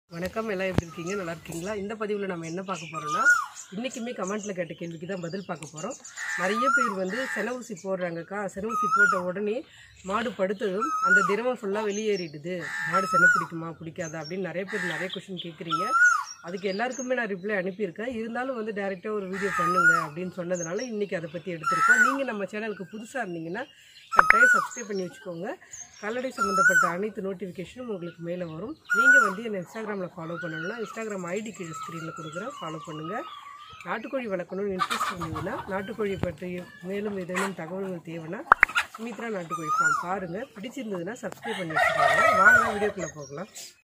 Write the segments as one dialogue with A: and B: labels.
A: வணக்கம் எல்லாம் எப்படி இருக்கீங்க நல்லா இருக்கீங்களா இந்த பதிவில் நம்ம என்ன பார்க்க போகிறோம்னா இன்றைக்குமே கமெண்ட்டில் கேட்ட கேள்விக்கு தான் பதில் பார்க்க போகிறோம் நிறைய பேர் வந்து சென ஊசி போடுறாங்கக்கா சென ஊசி போட்ட உடனே மாடு படுத்ததும் அந்த திரவம் ஃபுல்லாக வெளியேறிடுது மாடு செனை பிடிக்குமா பிடிக்காதா அப்படின்னு நிறைய பேர் நிறைய கொஷின் கேட்குறீங்க அதுக்கு எல்லாருக்குமே நான் ரிப்ளை அனுப்பியிருக்கேன் இருந்தாலும் வந்து டேரெக்டாக ஒரு வீடியோ பண்ணுங்க அப்படின்னு சொன்னதுனால இன்றைக்கி அதை பற்றி எடுத்திருக்கோம் நீங்கள் நம்ம சேனலுக்கு புதுசாக இருந்தீங்கன்னா கட்டாயம் சப்ஸ்கிரைப் பண்ணி வச்சுக்கோங்க கல்லடை சம்மந்தப்பட்ட அனைத்து நோட்டிஃபிகேஷனும் உங்களுக்கு மேலே வரும் நீங்கள் வந்து என்னை இன்ஸ்டாகிராமில் ஃபாலோ பண்ணணும்னா இன்ஸ்டாகிராம் ஐடி கீழே ஸ்க்ரீனில் கொடுக்குறேன் ஃபாலோ பண்ணுங்கள் நாட்டுக்கோழி வளர்க்கணும்னு இன்ட்ரெஸ்ட் இருந்ததுன்னா நாட்டுக்கோழி பற்றி மேலும் ஏதேனும் தகவல்கள் தேவைன்னா சுமித்ரா நாட்டுக்கோழி ஃபார்ம் பாருங்கள் பிடிச்சிருந்ததுன்னா சப்ஸ்கிரைப் பண்ணி வச்சுக்கோங்க வாங்க வீடியோக்குள்ளே போகலாம்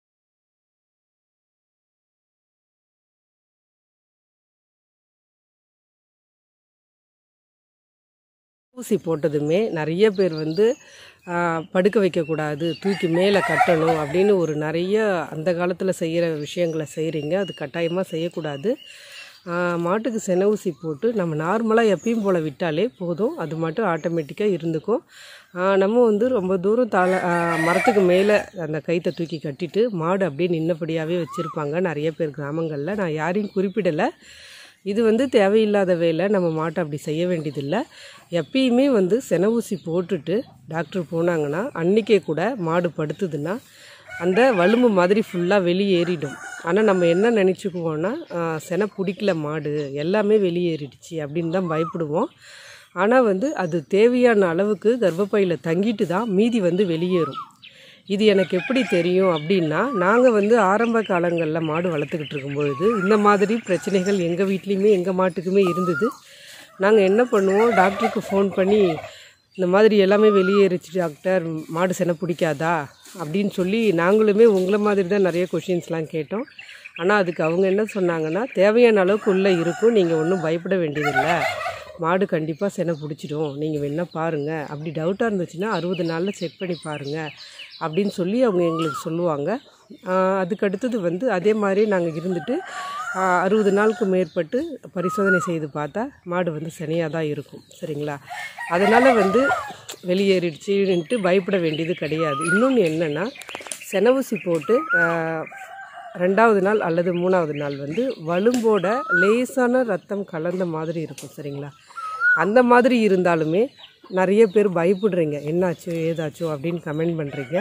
A: ஊசி போட்டதுமே நிறைய பேர் வந்து ஆ, படுக்க வைக்கக்கூடாது தூக்கி மேலே கட்டணும் அப்படின்னு ஒரு நிறைய அந்த காலத்தில் செய்கிற விஷயங்களை செய்கிறீங்க அது கட்டாயமாக செய்யக்கூடாது ஆ, மாட்டுக்கு சென ஊசி போட்டு நம்ம நார்மலாக எப்பயும் போல் விட்டாலே போதும் அது மட்டும் ஆட்டோமேட்டிக்காக இருந்துக்கும் ஆ, நம்ம வந்து ரொம்ப தூரம் தாழ ஆ, மரத்துக்கு மேலே அந்த கைத்தை தூக்கி கட்டிட்டு மாடு அப்படியே நின்னபடியாகவே வச்சுருப்பாங்க நிறைய பேர் கிராமங்களில் நான் யாரையும் குறிப்பிடலை இது வந்து தேவையில்லாத வேலை நம்ம மாட்டை அப்படி செய்ய வேண்டியதில்லை எப்பயுமே வந்து சென ஊசி போட்டுட்டு டாக்டர் போனாங்கன்னா அன்றைக்கே கூட மாடு படுத்துதுன்னா அந்த வலும்பு மாதிரி ஃபுல்லாக வெளியேறிடும் ஆனால் நம்ம என்ன நினச்சிக்குவோன்னா செனை பிடிக்கல மாடு எல்லாமே வெளியேறிடுச்சு அப்படின்னு தான் பயப்படுவோம் ஆனால் வந்து அது தேவையான அளவுக்கு கர்ப்பப்பையில் தங்கிட்டு தான் மீதி வந்து வெளியேறும் இது எனக்கு எப்படி தெரியும் அப்படின்னா நாங்கள் வந்து ஆரம்ப காலங்களில் மாடு வளர்த்துக்கிட்டு இருக்கும்பொழுது இந்த மாதிரி பிரச்சனைகள் எங்கள் வீட்லேயுமே எங்கள் மாட்டுக்குமே இருந்தது நாங்கள் என்ன பண்ணுவோம் டாக்டருக்கு ஃபோன் பண்ணி இந்த மாதிரி எல்லாமே வெளியேறிச்சு டாக்டர் மாடு செனை பிடிக்காதா அப்படின்னு சொல்லி நாங்களுமே உங்களை மாதிரி தான் நிறைய கொஷின்ஸ்லாம் கேட்டோம் ஆனால் அதுக்கு அவங்க என்ன சொன்னாங்கன்னா தேவையான அளவுக்கு உள்ளே இருக்கும் நீங்கள் ஒன்றும் பயப்பட வேண்டியதில்லை மாடு கண்டிப்பாக செனை பிடிச்சிடும் நீங்கள் வேணா பாருங்கள் அப்படி டவுட்டாக இருந்துச்சுன்னா அறுபது நாளில் செக் பண்ணி பாருங்கள் அப்படின்னு சொல்லி அவங்க எங்களுக்கு சொல்லுவாங்க ஆஹ் அதுக்கு அடுத்தது வந்து அதே மாதிரி நாங்கள் இருந்துட்டு ஆஹ் அறுபது நாளுக்கு மேற்பட்டு பரிசோதனை செய்து பார்த்தா மாடு வந்து சனியாக தான் இருக்கும் சரிங்களா அதனால் வந்து வெளியேறிடுச்சுன்ட்டு பயப்பட வேண்டியது கிடையாது இன்னொன்று என்னென்னா செனவூசி போட்டு ஆஹ் ரெண்டாவது நாள் அல்லது மூணாவது நாள் வந்து வலும்போட லேசான ரத்தம் கலந்த மாதிரி இருக்கும் சரிங்களா அந்த மாதிரி இருந்தாலுமே நிறைய பேர் பயப்படுறீங்க என்னாச்சு ஏதாச்சோ அப்படின்னு கமெண்ட் பண்ணுறீங்க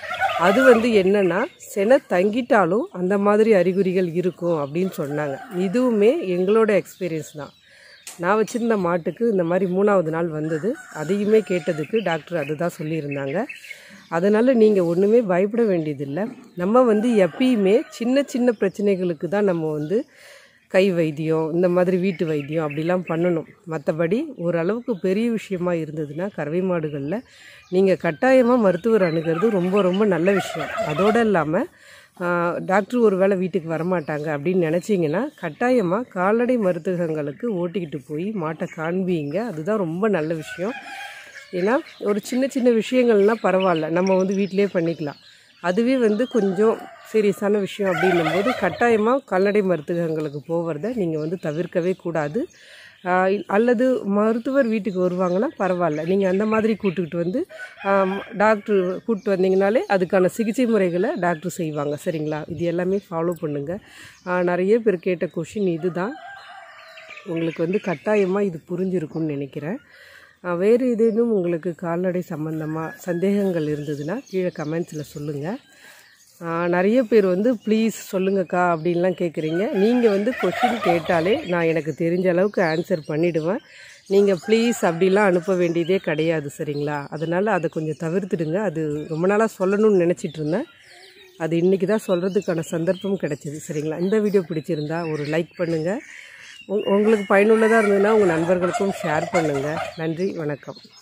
A: அது வந்து என்னன்னா செனை தங்கிட்டாலும் அந்த மாதிரி அறிகுறிகள் இருக்கும் அப்படின்னு சொன்னாங்க இதுவுமே எங்களோட எக்ஸ்பீரியன்ஸ் தான் நான் வச்சுருந்த மாட்டுக்கு இந்த மாதிரி மூணாவது நாள் வந்தது அதையுமே கேட்டதுக்கு டாக்டர் அதுதான் சொல்லியிருந்தாங்க அதனால் நீங்கள் ஒன்றுமே பயப்பட வேண்டியதில்லை நம்ம வந்து எப்பயுமே சின்ன சின்ன பிரச்சனைகளுக்கு தான் நம்ம வந்து கை வைத்தியம் இந்த மாதிரி வீட்டு வைத்தியம் அப்படிலாம் பண்ணணும் மற்றபடி ஓரளவுக்கு பெரிய விஷயமா இருந்ததுன்னா கறவை மாடுகளில் நீங்கள் கட்டாயமாக மருத்துவர் அணுகிறது ரொம்ப ரொம்ப நல்ல விஷயம் அதோடு இல்லாமல் டாக்டர் ஒரு வேளை வீட்டுக்கு வரமாட்டாங்க அப்படின்னு நினச்சிங்கன்னா கட்டாயமாக கால்நடை மருத்துவங்களுக்கு ஓட்டிக்கிட்டு போய் மாட்டை காண்பிங்க அதுதான் ரொம்ப நல்ல விஷயம் ஏன்னா ஒரு சின்ன சின்ன விஷயங்கள்லாம் பரவாயில்ல நம்ம வந்து வீட்டிலே பண்ணிக்கலாம் அதுவே வந்து கொஞ்சம் சீரியஸான விஷயம் அப்படின்னும்போது கட்டாயமாக கால்நடை மருத்துவங்களுக்கு போகிறத நீங்கள் வந்து தவிர்க்கவே கூடாது ஆஹ் இல்- அல்லது மருத்துவர் வீட்டுக்கு வருவாங்கன்னா பரவாயில்ல நீங்கள் அந்த மாதிரி கூட்டுக்கிட்டு வந்து டாக்டர் கூப்பிட்டு வந்தீங்கனாலே அதுக்கான சிகிச்சை முறைகளை டாக்டர் செய்வாங்க சரிங்களா இது எல்லாமே ஃபாலோ பண்ணுங்கள் நிறைய பேர் கேட்ட கொஷின் இதுதான் உங்களுக்கு வந்து கட்டாயமாக இது புரிஞ்சிருக்கும்னு நினைக்கிறேன் ஆஹ் வேறு ஏதேனும் உங்களுக்கு கால்நடை சம்மந்தமாக சந்தேகங்கள் இருந்ததுன்னா கீழே கமெண்ட்ஸில் சொல்லுங்கள் நிறைய பேர் வந்து ப்ளீஸ் சொல்லுங்கக்கா அப்படின்லாம் கேட்குறீங்க நீங்கள் வந்து கொஷின் கேட்டாலே நான் எனக்கு தெரிஞ்ச அளவுக்கு ஆன்சர் பண்ணிவிடுவேன் நீங்கள் ப்ளீஸ் அப்படிலாம் அனுப்ப வேண்டியதே கிடையாது சரிங்களா அதனால் அதை கொஞ்சம் தவிர்த்துடுங்க அது ரொம்ப நாளாக சொல்லணும்னு நினச்சிட்டு இருந்தேன் அது இன்றைக்கி தான் சொல்கிறதுக்கான சந்தர்ப்பம் கிடைச்சிது சரிங்களா இந்த வீடியோ பிடிச்சிருந்தா ஒரு லைக் பண்ணுங்கள் உங் உங்களுக்கு பயனுள்ளதாக இருந்ததுன்னா உங்கள் நண்பர்களுக்கும் ஷேர் பண்ணுங்கள் நன்றி வணக்கம்